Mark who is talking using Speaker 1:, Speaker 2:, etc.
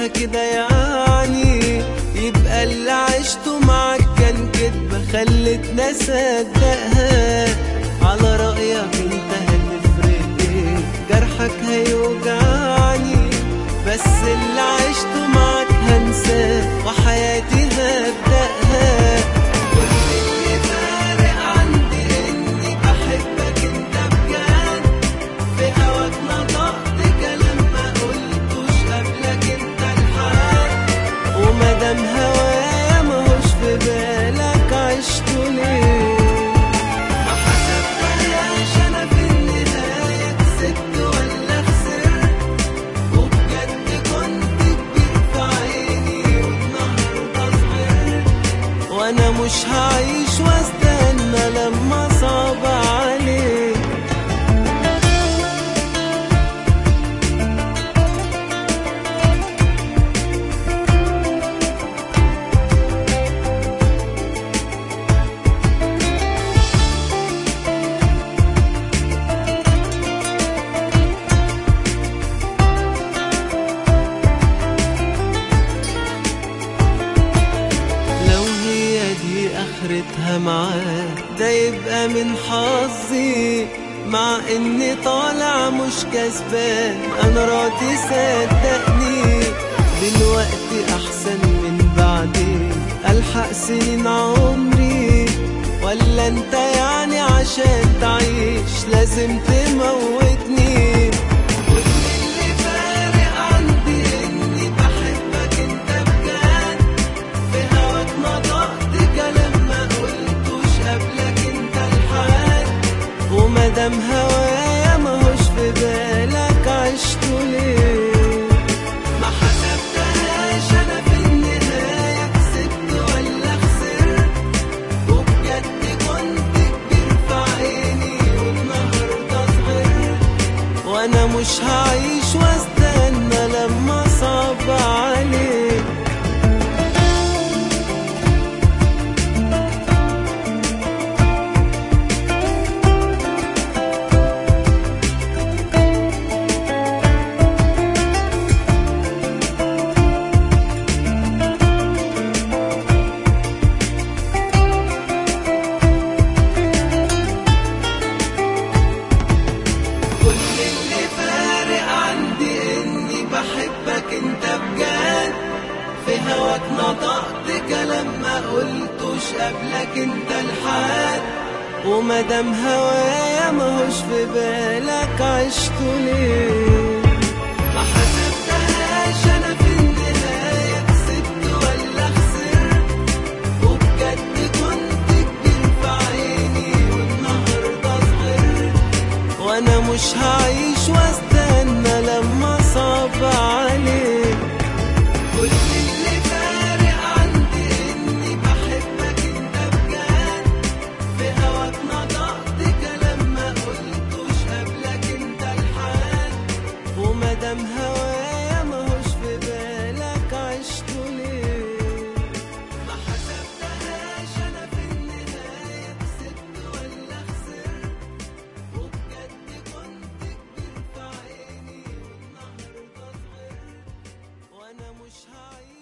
Speaker 1: فاكرها كده يعني يبقى اللي عشته معاك كان كدبة خلتنا اصدقها على رأيك انت هتفرق ايه جرحك هيوجعني بس اللي عشته معاك هنساه وحياتي هبدأها كل اللي فارق عندي اني بحبك انت بجد في هواك نطقت كلام ما قلتوش قبلك انت الحال ومادام هوايا ماهوش في بالك عشته ليه ما حسبتهاش انا في النهاية كسبت ولا خسرت وبجد كنت كبير في عيني والنهارده صغرت وانا مش هعيش واستنى لما صعب عليك لو هي دي اخرتها معاك ده يبقى من حظي مع اني طالع مش كسبان انا راضي صدقني دلوقتي احسن من بعدين الحق سنين عمري ولا انت يعني عشان تعيش لازم تموتني كل اللي فارق عندي اني بحبك انت بجد في هواك نطقت كلام ما قلتوش قبلك انت الحال ومادام هوايا ماهوش في بالك عشته ليه ما حسبتهاش انا في النهاية كسبت ولا خسرت وبجد كنت كبير في عيني والنهارده صغرت وانا مش هعيش واستنى لما صعب عليك كل اللي فارق عندي اني بحبك انت بجد في هواك نطقت كلام ما قلتوش قبلك انت الحد ومادام هوايا ماهوش في بالك عشته ليه ما حسبتهاش انا في النهاية كسبت ولا خسرت وبجد كنت كبير في عيني والنهارده صغرت وانا مش هعيش واستنى لما صعب عليك كل اللي فارق عندي اني بحبك انت بجد في هواك نطقت كلام ما قلتوش قبلك انت الحال ومادام هوايا ماهوش في بالك عشته ليه ما حسبتهاش انا في النهاية كسبت ولا خسرت وبجد كنت كبير في عيني والنهارده صغرت وانا مش هعيش